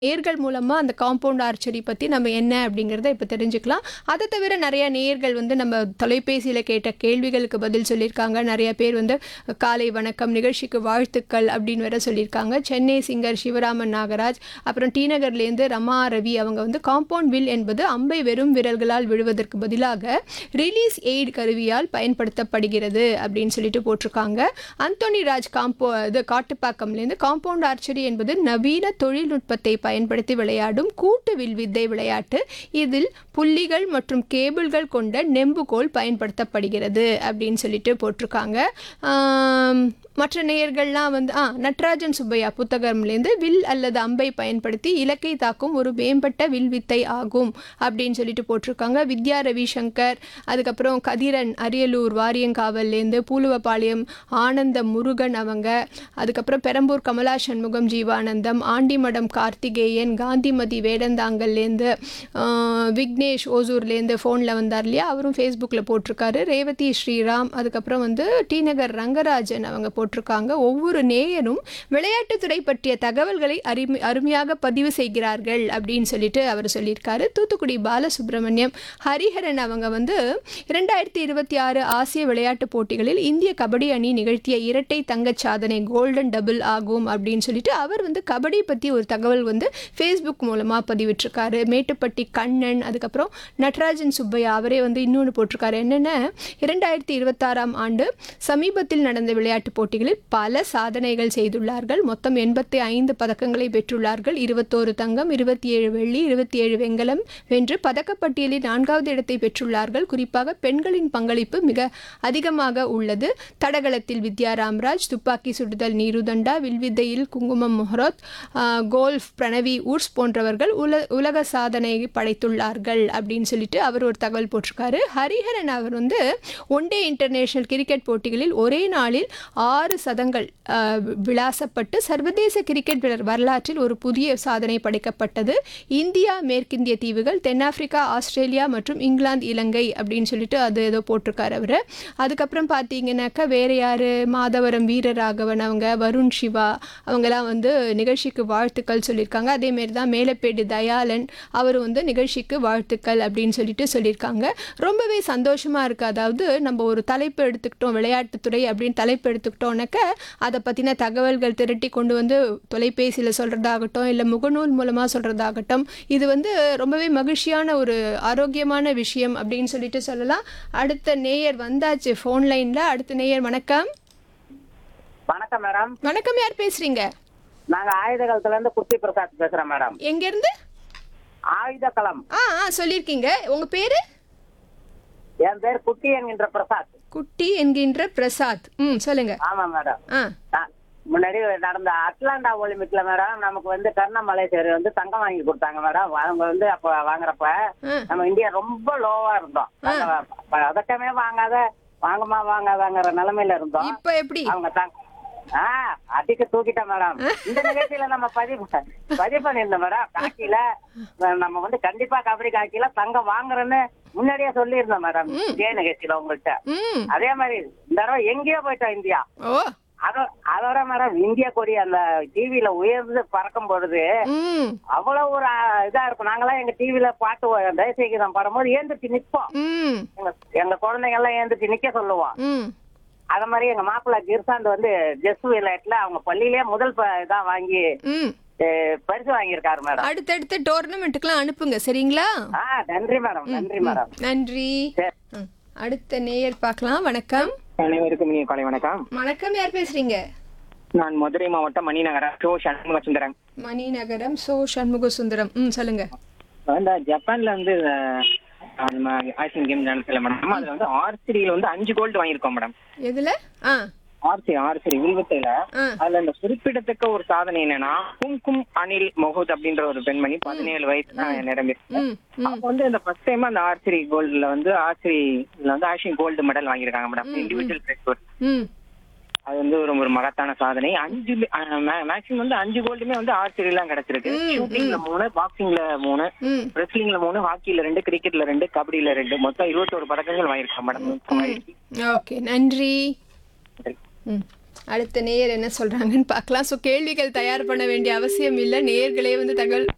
நேர்கள் மூலமா அந்த காம்பவுண்ட் ஆர்ச்சரி பத்தி நம்ம என்ன அப்படிங்கிறத இப்போ தெரிஞ்சுக்கலாம் அதை தவிர நிறைய நேயர்கள் வந்து நம்ம தொலைபேசியில் கேட்ட கேள்விகளுக்கு பதில் சொல்லியிருக்காங்க நிறைய பேர் வந்து காலை வணக்கம் நிகழ்ச்சிக்கு வாழ்த்துக்கள் அப்படின்னு வேற சொல்லியிருக்காங்க சென்னை சிங்கர் சிவராமன் நாகராஜ் அப்புறம் டி நகர்லேருந்து ரமா ரவி அவங்க வந்து காம்பவுண்ட் வில் என்பது அம்பை வெறும் விரல்களால் விழுவதற்கு பதிலாக ரிலீஸ் எய்ட் கருவியால் பயன்படுத்தப்படுகிறது அப்படின்னு சொல்லிட்டு போட்டிருக்காங்க அந்தோனி ராஜ் காம்போ இது காட்டுப்பாக்கம்லேருந்து காம்பவுண்ட் ஆர்ச்சரி என்பது நவீன தொழில்நுட்பத்தை பயன்படுத்தி விளையாடும் கூட்டு வில்வித்தை விளையாட்டு இதில் புள்ளிகள் மற்றும் கேபிள்கள் கொண்ட நெம்புகோல் பயன்படுத்தப்படுகிறது அப்படின்னு சொல்லிட்டு போட்டிருக்காங்க ஆம், மற்ற நேயர்கள்லாம் வந்து ஆ நட்ராஜன் சுப்பையா புத்தகம்லேருந்து வில் அல்லது அம்பை பயன்படுத்தி இலக்கை தாக்கும் ஒரு மேம்பட்ட வில்வித்தை ஆகும் அப்படின்னு சொல்லிட்டு போட்டிருக்காங்க வித்யா ரவிசங்கர் அதுக்கப்புறம் கதிரன் அரியலூர் வாரியங்காவல்லேருந்து பூலுவபாளையம் ஆனந்த முருகன் அவங்க அதுக்கப்புறம் பெரம்பூர் கமலா சண்முகம் ஜீவானந்தம் ஆண்டிமடம் கார்த்திகேயன் காந்திமதி வேடந்தாங்கல்லேருந்து ஆஹ், விக்னேஷ் ஓசூர்லேருந்து ஃபோனில் வந்தார் இல்லையா அவரும் ஃபேஸ்புக்கில் போட்டிருக்காரு ரேவதி ஸ்ரீராம் அதுக்கப்புறம் வந்து டி நகர் ரங்கராஜன் அவங்க போட்டிருக்காங்க ஒவ்வொரு நேயரும் விளையாட்டுத்துறை பற்றிய தகவல்களை அருமை அருமையாக பதிவு செய்கிறார்கள் அப்படின்னு சொல்லிட்டு அவர் சொல்லியிருக்காரு தூத்துக்குடி பாலசுப்ரமணியம் ஹரிஹரன் அவங்க வந்து இரண்டாயிரத்தி இருபத்தி ஆறு ஆசிய விளையாட்டுப் போட்டிகளில் இந்திய கபடி அணி நிகழ்த்திய இரட்டை தங்கச் சாதனை கோல்டன் டபுள் ஆகும் அப்படின்னு சொல்லிட்டு அவர் வந்து கபடி பற்றி ஒரு தகவல் வந்து ஃபேஸ்புக் மூலமாக பதிவிட்டிருக்காரு மேட்டுப்பட்டி கண்ணன் அதுக்கப்புறம் நட்ராஜன் சுப்பையா அவரே வந்து இன்னொன்று போட்டிருக்காரு என்னென்ன இரண்டாயிரத்தி இருபத்தாறாம் ஆண்டு சமீபத்தில் நடந்த விளையாட்டுப் போட்டிகளில் பல சாதனைகள் செய்துள்ளார்கள் மொத்தம் எண்பத்தி ஐந்து பதக்கங்களை பெற்றுள்ளார்கள் இருபத்தோரு தங்கம் இருபத்தி ஏழு வெள்ளி இருபத்தி ஏழு வெண்கலம் வென்று பதக்கப்பட்டியலில் நான்காவது இடத்தை பெற்றுள்ளார்கள் குறிப்பாக பெண்களின் பங்களிப்பு மிக அதிகமாக உள்ளது தடகளத்தில் வித்யா ராம்ராஜ் துப்பாக்கி சுடுதல் நீருதண்டா வில்வித்தையில் குங்குமம் மொஹரோத் ஆஹ், கோல்ஃப் பிரணவி ஊர்ஸ் போன்றவர்கள் உல உலக சாதனை படைத்துள்ளார்கள் அப்படின்னு சொல்லிட்டு அவர் ஒரு தகவல் போட்டிருக்காரு ஹரிஹரன் அவர் வந்து ஒன் டே இன்டர்நேஷனல் கிரிக்கெட் போட்டிகளில் ஒரே நாளில் ஆறு சதங்கள் ஆஹ், விளாசப்பட்டு சர்வதேச கிரிக்கெட் வீரர் வரலாற்றில் ஒரு புதிய சாதனை படைக்கப்பட்டது இந்தியா மேற்கிந்திய தீவுகள் தென்னாப்பிரிக்கா ஆஸ்திரேலியா மற்றும் இங்கிலாந்து இலங்கை அப்படின்னு சொல்லிட்டு அது ஏதோ போட்டிருக்காரு அவர் அதுக்கப்புறம் பார்த்தீங்கன்னாக்கா வேற யார் மாதவரம் வீரராகவன் அவங்க வருண் சிவா அவங்கெல்லாம் வந்து நிகழ்ச்சிக்கு வாழ்த்துக்கள் சொல்லியிருக்காங்க அதேமாரி தான் மேலப்பேடு தயாளன் அவர் வந்து நிகழ்ச்சிக்கு வாழ்த்துக்கள் அப்படின்னு சொல்லிட்டு சொல்லியிருக்காங்க ரொம்பவே சந்தோஷமாக இருக்குது அதாவது நம்ம ஒரு தலைப்பு எடுத்துக்கிட்டோம் விளையாட்டுத்துறை அப்படின்னு தலைப்பு எடுத்துக்கிட்டோம்னாக்க அதை பற்றின தகவல்கள் திரட்டி கொண்டு வந்து தொலைபேசியில் சொல்கிறதாகட்டும் இல்லை முகநூல் மூலமாக சொல்கிறதாகட்டும் இது வந்து ரொம்பவே மகிழ்ச்சியான ஒரு ஆரோக்கியமான விஷயம் அப்படின்னு சொல்லிட்டு சொல்லலாம் அடுத்த நேயர் வந்தாச்சு ஃபோன் லைனில் அடுத்த நேயர் வணக்கம் வணக்கம் மேடம் வணக்கம் யார் பேசுறீங்க நாங்க ஆயுத களத்துல இருந்து குட்டி பிரசாத் பேசுறேன் மேடம் எங்கேருந்து ஆயுத களம் ஆ ஆ சொல்லியிருக்கீங்க உங்கள் பேர் என் பேர் குட்டி என்கின்ற பிரசாத் குட்டி என்கின்ற பிரசாத் ம் சொல்லுங்க ஆமா மேடம் ஆ நான் முன்னாடி நடந்த அட்லாண்டா ஒலிம்பிக்ல மேடம் நமக்கு வந்து கர்ணமலை சேரி வந்து தங்கம் வாங்கி கொடுத்தாங்க மேடம் அவங்க வந்து அப்ப வாங்குறப்ப ஆ நம்ம இந்தியா ரொம்ப லோவா இருந்தோம் தங்கம் பதக்கமே வாங்காத வாங்கமா வாங்காதங்கிற நிலைமையில இருந்தோம் இப்போ எப்படி அவங்க தங்க ஆ அதிக தூக்கிட்டேன் மேடம் இந்த நிகழ்ச்சியில நம்ம பதிவு பதிவு பண்ணியிருந்தோம் மேடம் காக்கில நம்ம வந்து கண்டிப்பா கபடி காக்கில தங்கம் வாங்குறேன்னு முன்னாடியே சொல்லியிருந்தோம் மேடம் இதே நிகழ்ச்சியில உங்கள்கிட்ட ம் அதே மாதிரி இந்த தடவை எங்கேயோ போயிட்டோம் இந்தியா ஓ அதோ அதோட மேடம் இந்திய கொடி அந்த டிவில உயர்ந்து பறக்கும் பொழுது ம் அவ்வளவு ஒரு ஆ, இதா இருக்கும் நாங்கெல்லாம் எங்க டிவில பாட்டு தேசியகீதம் பாடும்போது ஏந்திரிச்சு நிப்போம் ம் எங்க எங்க குழந்தைங்க எல்லாம் ஏந்திரிச்சு நிக்க சொல்லுவோம் ம் அத மாதிரி எங்க மாப்பிள்ளை கிர்சாந்த் வந்து ஜெஸ் விளையாட்டுல அவங்க பள்ளியிலேயே முதல் ப- இதா வாங்கி ம் அஹ், பரிசு வாங்கியிருக்காரு மேடம் அடுத்தடுத்த டோர்னமெண்ட்டுக்கெல்லாம் அனுப்புங்க சரிங்களா ஆ நன்றி மேடம் நன்றி மேடம் நன்றி சரி. ம். அடுத்த நேயர் பார்க்கலாம் வணக்கம் அனைவருக்கும் இனிய காலை வணக்கம் வணக்கம் யார் பேசுறீங்க நான் மதுரை மாவட்டம் மணிநகரம் சோ சண்முக சுந்தரம் மணிநகரம் சோ சண்முக சுந்தரம் ம் சொல்லுங்க இந்த ஜப்பான்ல வந்து அஹ், நம்ம ஆசியன் கேம் நடத்தல மேடம் அதுல வந்து ஆர்சிரியில வந்து அஞ்சு கோல்டு வாங்கியிருக்கோம் மேடம் எதுல ஆ ஆர்சி ஆர்சி வில்வத்தையில ஆ அதுல இந்த குறிப்பிடத்தக்க ஒரு சாதனை என்னன்னா கும்கும் அனில் மொஹூத் அப்படின்ற ஒரு பெண்மணி பதினேழு வயசு தான் நிரம்பிருக்கு ம் ம் அவங்க வந்து இந்த ஃபர்ஸ்ட் டைம் அந்த ஆர்சரி கோல்டுல வந்து ஆர்சரியில வந்து ஆசியன் கோல்டு மெடல் வாங்கியிருக்காங்க மேடம் இண்டிவிஜுவல் பிரைஸ் ம் அது வந்து ஒரு ஒரு மகத்தான சாதனை அஞ்சு மேக்ஸிமம் வந்து அஞ்சு கோல்டுமே வந்து ஆர்ச்சரிலாம் கிடைச்சிருக்கு ம், ஷூட்டிங்ல மூணு பாக்ஸிங்ல மூணு ம் ரெஸ்லிங்ல மூணு ஹாக்கில ரெண்டு கிரிக்கெட்ல ரெண்டு கபடியில ரெண்டு மொத்தம் இருபத்தோரு பதக்கங்கள் வாங்கியிருக்கோம் மேடம் ஓகே நன்றி ம் அடுத்த நேயர் என்ன சொல்றாங்கன்னு பார்க்கலாம் ஸோ கேள்விகள் தயார் பண்ண வேண்டிய அவசியம் இல்லை நேயர்களே வந்து தகவல்